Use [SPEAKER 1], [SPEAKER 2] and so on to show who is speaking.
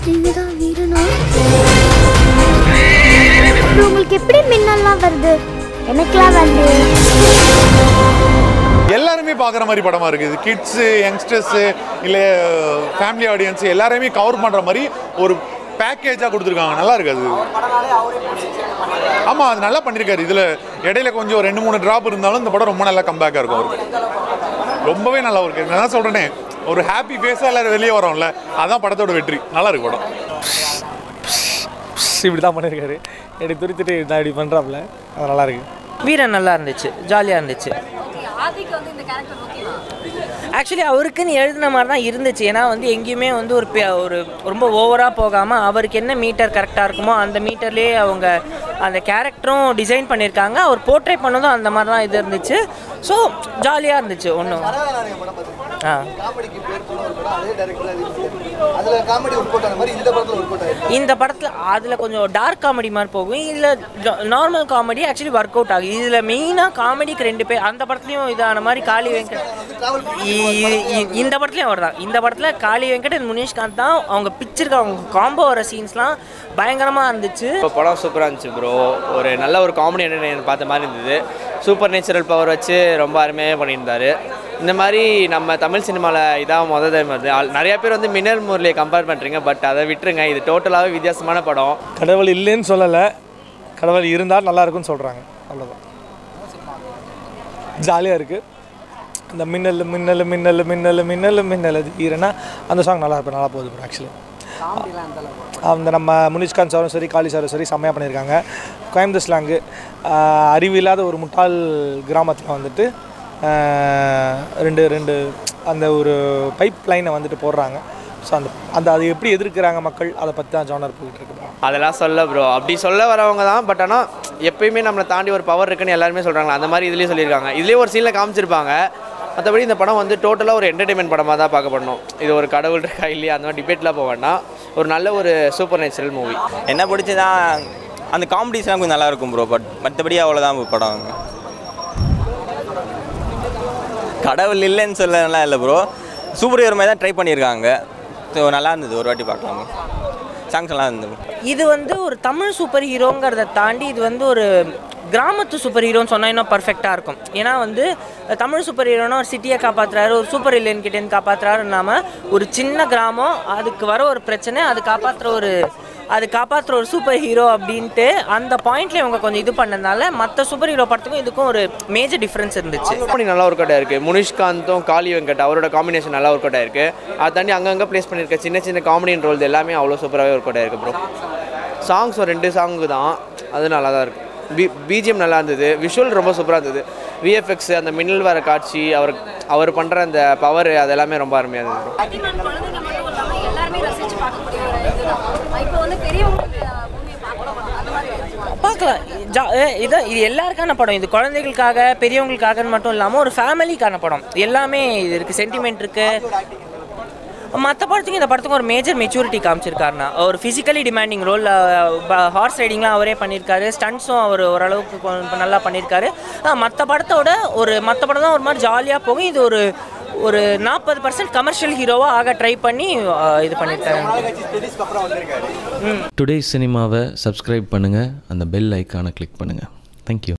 [SPEAKER 1] நீங்க தான் வீரனா அப்புறம் உங்களுக்கு எப்படி மின்னல்லாம் வருது எனக்குலாம் வந்து
[SPEAKER 2] எல்லாருமே பார்க்குற மாதிரி படமாக இருக்குது கிட்ஸு யங்ஸ்டர்ஸு இல்லை ஃபேமிலி ஆடியன்ஸ் எல்லாரையுமே கவர் பண்ணுற மாதிரி ஒரு பேக்கேஜாக கொடுத்துருக்காங்க நல்லா இருக்கு அது ஆமாம் அது நல்லா பண்ணியிருக்காரு இதில் இடையில கொஞ்சம் ரெண்டு மூணு ட்ராப் இருந்தாலும் இந்த படம் ரொம்ப நல்லா கம்பேக்காக இருக்கும் அவருக்கு ரொம்பவே நல்லா இருக்கு நான் தான் சொல்கிறேனே ஒரு ஹாப்பி ஃபேஸாக எல்லாரும் வெளியே வரோம்ல அதான் படத்தோட வெற்றி நல்லா இருக்கு படம்
[SPEAKER 3] இப்படி தான் பண்ணியிருக்காரு இப்படி துரித்துட்டு நான் இப்படி பண்ணுறாப்புல அது நல்லா இருக்கு
[SPEAKER 4] வீரன் நல்லா இருந்துச்சு ஜாலியாக இருந்துச்சு ஆக்சுவலி அவருக்குன்னு எழுதின மாதிரி தான் இருந்துச்சு ஏன்னா வந்து எங்கேயுமே வந்து ஒரு பே- ஒரு ரொம்ப ஓவராக போகாமல் அவருக்கு என்ன மீட்டர் கரெக்டாக இருக்குமோ அந்த மீட்டர்லேயே அவங்க அந்த கேரக்டரும் டிசைன் பண்ணியிருக்காங்க அவர் போர்ட்ரேட் பண்ணதும் அந்த மாதிரி தான் இது இருந்துச்சு ஸோ ஜாலியாக இருந்துச்சு ஒன்றும் ஆ
[SPEAKER 5] அதுல காமெடி ஒர்க் அவுட் ஆன மாதிரி இந்த படத்துல ஒர்க் அவுட் ஆயிருக்கு
[SPEAKER 4] இந்த படத்தில் அதில் கொஞ்சம் டார்க் காமெடி மாதிரி போகும் இதில் normal comedy actually work out ஆகும் இதில் மெயினாக காமெடிக்கு ரெண்டு பேர் அந்த படத்துலையும் இதான மாதிரி காளி வெங்கட் இ- இ- இந்த படத்துலையும் அவர் தான் இந்த படத்தில் காளி வெங்கட் and முனீஷ்காந்த் தான் அவங்க பிச்சிருக்க அவங்க காம்போ வர சீன்ஸ்லாம் பயங்கரமாக இருந்துச்சு
[SPEAKER 6] இப்போ படம் சூப்பராக இருந்துச்சு ப்ரோ ஒரு நல்ல ஒரு காமெடி என்டர்டைனர் பார்த்த மாதிரி இருந்தது சூப்பர் நேச்சுரல் பவர் வச்சு ரொம்ப அருமையாக பண்ணியிருந்தாரு இந்த மாதிரி நம்ம தமிழ் சினிமாவில் இதான் முதல் டைம் வருது ஆல்- நிறைய பேர் வந்து மின்னல் முரளியை கம்பேர் பண்ணுறீங்க பட் அதை விட்டுருங்க இது டோட்டலாகவே வித்தியாசமான படம்
[SPEAKER 3] கடவுள் இல்லைன்னு சொல்லலை கடவுள் இருந்தால் நல்லா இருக்கும்னு சொல்கிறாங்க அவ்வளோதான் ஜாலியாக இருக்குது இந்த மின்னல் மின்னல் மின்னல் மின்னல் மின்னல் மின்னல் அது ஈரனா அந்த சாங் நல்லா இருக்கும் நல்லா போகுது ஆக்சுவலி அந்த நம்ம முனிஷ்காந்த் சாரும் சரி காளி சாரும் சரி செம்மையாக பண்ணியிருக்காங்க கோயம்புத்தூர் ஸ்லாங்கு அறிவில்லாத ஒரு முட்டாள் கிராமத்தில் வந்துட்டு ஆஹ், ரெண்டு ரெண்டு அந்த ஒரு பைப் லைனை வந்துட்டு போடுறாங்க ஸோ அந்த அந்த அது எப்படி எதிர்க்கிறாங்க மக்கள் அதை பற்றி தான் ஜானர் போயிட்டு இருக்கு
[SPEAKER 6] அதெல்லாம் சொல்ல ப்ரோ அப்படி சொல்ல வரவங்க தான் பட் ஆனால் எப்பயுமே நம்மளை தாண்டி ஒரு பவர் இருக்குன்னு எல்லாருமே சொல்கிறாங்க அந்த மாதிரி இதுலேயும் சொல்லியிருக்காங்க இதுலேயே ஒரு சீனில் காமிச்சிருப்பாங்க மற்றபடி இந்த படம் வந்து டோட்டலாக ஒரு என்டர்டைன்மெண்ட் படமாக தான் பார்க்கப்படணும் இது ஒரு கடவுள் இருக்கா இல்லையா அந்த மாதிரி டிபேட்லாம் போக வேண்டாம் ஒரு நல்ல ஒரு சூப்பர் நேச்சுரல் மூவி
[SPEAKER 7] என்ன பிடிச்சதா அந்த காமெடிஸ்லாம் கொஞ்சம் நல்லா இருக்கும் ப்ரோ பட் மற்றபடி அவ்வளோதான் படம் கடவுள் இல்லைன்னு சொல்லலாம் இல்லை ப்ரோ சூப்பர் ஹீரோ மாதிரி தான் ட்ரை பண்ணியிருக்காங்க ஸோ நல்லா இருந்தது ஒரு வாட்டி பார்க்கலாம் சாங்ஸ் நல்லா இருந்தது
[SPEAKER 4] இது வந்து ஒரு தமிழ் சூப்பர் ஹீரோங்கிறத தாண்டி இது வந்து ஒரு கிராமத்து சூப்பர் ஹீரோன்னு சொன்னால் இன்னும் பர்ஃபெக்டாக இருக்கும் ஏன்னா வந்து தமிழ் சூப்பர் ஹீரோனா ஒரு சிட்டியை காப்பாற்றுறாரு ஒரு சூப்பர் வில்லன் கிட்டேருந்து காப்பாற்றுறாரு இல்லாமல் ஒரு சின்ன கிராமம் அதுக்கு வர ஒரு பிரச்சனை அது காப்பாற்றுற ஒரு அது காப்பாற்றுற ஒரு சூப்பர் ஹீரோ அப்படின்ட்டு அந்த பாயிண்ட்ல இவங்க கொஞ்சம் இது பண்ணதுனால மற்ற சூப்பர் ஹீரோ படத்துக்கும் இதுக்கும் ஒரு மேஜர் டிஃப்ரென்ஸ் இருந்துச்சு
[SPEAKER 6] காமெடி நல்லா ஒர்க் அவுட் ஆயிருக்கு முனிஷ்காந்தும் காளி வெங்கட் அவரோட காம்பினேஷன் நல்லா ஒர்க் அவுட் ஆயிருக்கு அதை தாண்டி அங்கங்கே ப்ளேஸ் பண்ணியிருக்க சின்ன சின்ன காமெடி ரோல்ஸ் எல்லாமே அவ்வளோ சூப்பராகவே ஒர்க் அவுட் ஆயிருக்கு ப்ரோ சாங்ஸ் ஒரு ரெண்டு சாங்கு தான் அது நல்லா தான் இருக்கு பி பிஜிஎம் நல்லா இருந்தது விஷுவல் ரொம்ப சூப்பராக இருந்தது விஎஃப்எக்ஸ் அந்த மின்னல் வர காட்சி அவர் அவர் பண்ணுற அந்த பவர் அது எல்லாமே ரொம்ப அருமையாக இருந்தது bro.
[SPEAKER 8] அதிகமான குழந்தைங்க மட்டும் இல்லாமல் எல்லாருமே ரசிச்சு பார்க்கக்கூடிய ஒரு இதுதான் இப்போ வந்து பெரியவங்களுக்கு பூமியை பார்க்கலாம் அந்த மாதிரி இருக்குமா?
[SPEAKER 4] பார்க்கலாம் ஜா- ஏ, இது இது எல்லாருக்கான படம் இது குழந்தைகளுக்காக பெரியவங்களுக்காகன்னு மட்டும் இல்லாமல் ஒரு ஃபேமிலிக்கான படம் எல்லாமே இது இருக்குது சென்டிமெண்ட் இருக்குது மற்ற படத்துக்கும் இந்த படத்துக்கும் ஒரு மேஜர் மெச்சூரிட்டி காமிச்சிருக்காருண்ணா ஒரு ஃபிசிக்கலி டிமாண்டிங் ரோல் ஹார்ஸ் ரைடிங்லாம் அவரே பண்ணியிருக்காரு ஸ்டண்ட்ஸும் அவர் ஓரளவுக்கு கொ- நல்லா பண்ணியிருக்காரு மற்ற படத்தோட ஒரு மற்ற படம் தான் ஒரு மாதிரி ஜாலியாக போகும் இது ஒரு ஒரு நாற்பது பர்சன்ட் கமர்ஷியல் ஹீரோவாக ஆக ட்ரை பண்ணி அஹ், இது பண்ணியிருக்காரு
[SPEAKER 9] டுடே சினிமாவை சப்ஸ்கிரைப் பண்ணுங்கள் அந்த பெல் ஐக்கானை கிளிக் பண்ணுங்கள் தேங்க்யூ